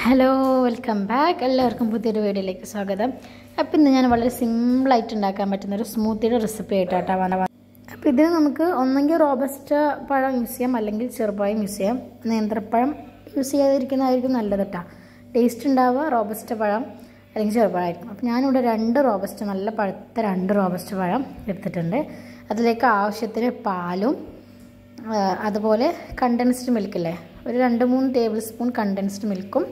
hello welcome back എല്ലാവർക്കും പുതിയൊരു വീഡിയോയിലേക്ക് സ്വാഗതം അപ്പോൾ ഇന്ന് ഞാൻ വളരെ സിമ്പിളായിട്ട് ഉണ്ടാക്കാൻ പറ്റുന്ന ഒരു സ്മൂത്തിയുടെ റെസിപ്പി ആയിട്ടാണ് വന്ന അപ്പോൾ ഇതിന് നമുക്ക് ഒന്നെങ്കിൽ റോബസ്റ്റ പഴം യൂസ് ചെയ്യാം അല്ലെങ്കിൽ ചെറുപഴം യൂസ് ചെയ്യാം നേന്ത്രപ്പഴം യൂസ് ചെയ്യാതിരിക്കുന്നതായിരിക്കും നല്ലത് കേട്ടോ ടേസ്റ്റ് ഉണ്ടാവുക റോബസ്റ്റ പഴം അല്ലെങ്കിൽ ചെറുപഴമായിരിക്കും അപ്പോൾ ഞാനിവിടെ രണ്ട് റോബസ്റ്റ നല്ല പഴുത്ത രണ്ട് റോബസ്റ്റ പഴം എടുത്തിട്ടുണ്ട് അതിലേക്ക് ആവശ്യത്തിന് പാലും ആ, അതുപോലെ കണ്ടൻസ്ഡ് മിൽക്കില്ലേ ഒരു രണ്ട് മൂന്ന് ടേബിൾ സ്പൂൺ കണ്ടൻസ്ഡ് മിൽക്കും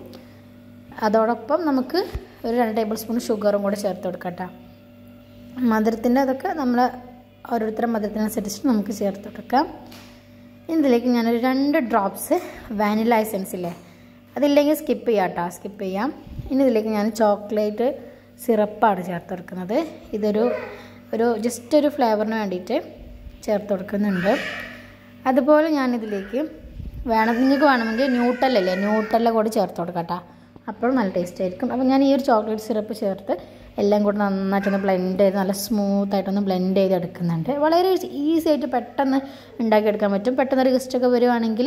അതോടൊപ്പം നമുക്ക് ഒരു രണ്ട് ടേബിൾ സ്പൂൺ ഷുഗറും കൂടെ ചേർത്ത് കൊടുക്കാം കേട്ടോ മധുരത്തിൻ്റെ അതൊക്കെ നമ്മൾ ഓരോരുത്തരുടെ മധുരത്തിനനുസരിച്ച് നമുക്ക് ചേർത്ത് കൊടുക്കാം ഇതിലേക്ക് ഞാനൊരു രണ്ട് ഡ്രോപ്സ് വാനില എസൻസ് ഇല്ലേ അതില്ലെങ്കിൽ സ്കിപ്പ് ചെയ്യാം കേട്ടോ സ്കിപ്പ് ചെയ്യാം ഇനി ഇതിലേക്ക് ഞാൻ ചോക്ലേറ്റ് സിറപ്പാണ് ചേർത്ത് കൊടുക്കുന്നത് ഇതൊരു ഒരു ജസ്റ്റ് ഒരു ഫ്ലേവറിന് വേണ്ടിയിട്ട് ചേർത്ത് കൊടുക്കുന്നുണ്ട് അതുപോലെ ഞാനിതിലേക്ക് വേണം നിങ്ങൾക്ക് വേണമെങ്കിൽ ന്യൂട്ടല്ലല്ലേ ന്യൂട്ടല്ല കൂടി ചേർത്ത് കൊടുക്കാം കേട്ടോ അപ്പോഴും നല്ല ടേസ്റ്റ് ആയിരിക്കും അപ്പോൾ ഞാൻ ഈ ഒരു ചോക്ലേറ്റ് സിറപ്പ് ചേർത്ത് എല്ലാം കൂടി നന്നായിട്ടൊന്ന് ബ്ലെൻഡ് ചെയ്ത് നല്ല സ്മൂത്ത് ആയിട്ടൊന്ന് ബ്ലെൻഡ് ചെയ്ത് എടുക്കുന്നുണ്ട് വളരെ ഈസി ആയിട്ട് പെട്ടെന്ന് ഉണ്ടാക്കിയെടുക്കാൻ പറ്റും പെട്ടെന്ന് ഒരു ഗസ്റ്റൊക്കെ വരുവാണെങ്കിൽ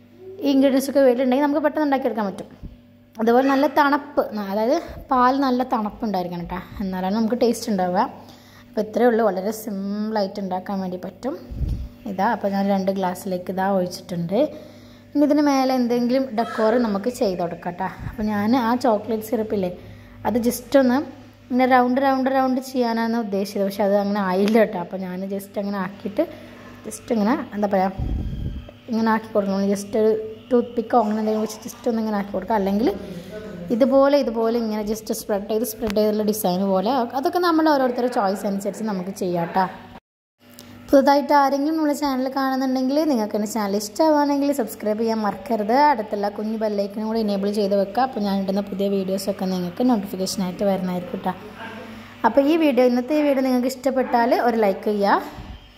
ഈ ഇൻഗ്രീഡിയൻസ് ഒക്കെ വീട്ടിലുണ്ടെങ്കിൽ നമുക്ക് പെട്ടെന്ന് ഉണ്ടാക്കിയെടുക്കാൻ പറ്റും അതുപോലെ നല്ല തണുപ്പ് അതായത് പാൽ നല്ല തണുപ്പ് ഉണ്ടായിരിക്കണം കേട്ടോ എന്നാലാണ് നമുക്ക് ടേസ്റ്റ് ഉണ്ടാവുക അപ്പോൾ ഇത്രയേ ഉള്ളൂ വളരെ സിമ്പിളായിട്ട് ഉണ്ടാക്കാൻ വേണ്ടി പറ്റും ഇതാ അപ്പോൾ ഞാൻ രണ്ട് ഗ്ലാസ്സിലേക്ക് ഇതാ ഒഴിച്ചിട്ടുണ്ട് ഇനി ഇതിന് മേലെ എന്തെങ്കിലും ഡെക്കോർ നമുക്ക് ചെയ്ത് കൊടുക്കാം കേട്ടോ അപ്പോൾ ഞാൻ ആ ചോക്ലേറ്റ് സിറപ്പില്ലേ അത് ജസ്റ്റ് ഒന്ന് ഇങ്ങനെ റൗണ്ട് റൗണ്ട് റൗണ്ട് ചെയ്യാനാണ് ഉദ്ദേശിച്ചത് പക്ഷെ അത് അങ്ങനെ ആയില്ല കേട്ടോ അപ്പോൾ ഞാൻ ജസ്റ്റ് അങ്ങനെ ആക്കിയിട്ട് ജസ്റ്റ് ഇങ്ങനെ എന്താ പറയുക ഇങ്ങനെ ആക്കി കൊടുക്കണം ജസ്റ്റ് ഒരു ടൂത്ത് പിക്കോ അങ്ങനെ എന്തെങ്കിലും വെച്ച് ജസ്റ്റ് ഒന്ന് ഇങ്ങനെ ആക്കി കൊടുക്കുക അല്ലെങ്കിൽ ഇതുപോലെ ഇതുപോലെ ഇങ്ങനെ ജസ്റ്റ് സ്പ്രെഡ് ചെയ്ത് സ്പ്രെഡ് ചെയ്തുള്ള ഡിസൈൻ പോലെ അതൊക്കെ നമ്മുടെ ഓരോരുത്തരുടെ ചോയ്സ് അനുസരിച്ച് നമുക്ക് ചെയ്യാം കേട്ടോ പുതുതായിട്ട് ആരെങ്കിലും നമ്മുടെ ചാനൽ കാണുന്നുണ്ടെങ്കിൽ നിങ്ങൾക്ക് എൻ്റെ ചാനൽ ഇഷ്ടമാണെങ്കിൽ സബ്സ്ക്രൈബ് ചെയ്യാൻ മറക്കരുത് അടുത്തുള്ള കുഞ്ഞു ബെല്ലൈക്കനും കൂടി എനേബിൾ ചെയ്ത് വെക്കുക അപ്പോൾ ഞാൻ ഇടുന്ന പുതിയ വീഡിയോസൊക്കെ നിങ്ങൾക്ക് നോട്ടിഫിക്കേഷനായിട്ട് വരുന്നതായിരിക്കും കേട്ടോ അപ്പോൾ ഈ വീഡിയോ ഇന്നത്തെ ഈ വീഡിയോ നിങ്ങൾക്ക് ഇഷ്ടപ്പെട്ടാൽ ഒരു ലൈക്ക് ചെയ്യുക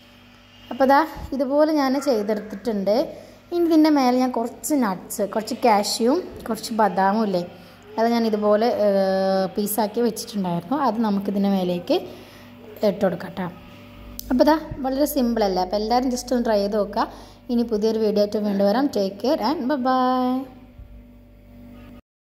അപ്പോൾ ദാ ഇതുപോലെ ഞാൻ ചെയ്തെടുത്തിട്ടുണ്ട് ഇനി ഇതിൻ്റെ മേലെ ഞാൻ കുറച്ച് നട്ട്സ് കുറച്ച് കാഷ്യൂവും കുറച്ച് ബദാമും ഇല്ലേ അത് ഞാൻ ഇതുപോലെ പീസാക്കി വെച്ചിട്ടുണ്ടായിരുന്നു അത് നമുക്കിതിൻ്റെ മേലേക്ക് ഇട്ട് കൊടുക്കാം കേട്ടോ അപ്പോൾ ഇതാ വളരെ സിമ്പിളല്ലേ അപ്പോൾ എല്ലാവരും ജസ്റ്റ് ഒന്ന് ട്രൈ ചെയ്ത് നോക്കുക ഇനി പുതിയൊരു വീഡിയോ ആയിട്ട് വീണ്ടും വരാം ടേക്ക് കെയർ ആൻഡ് ബൈ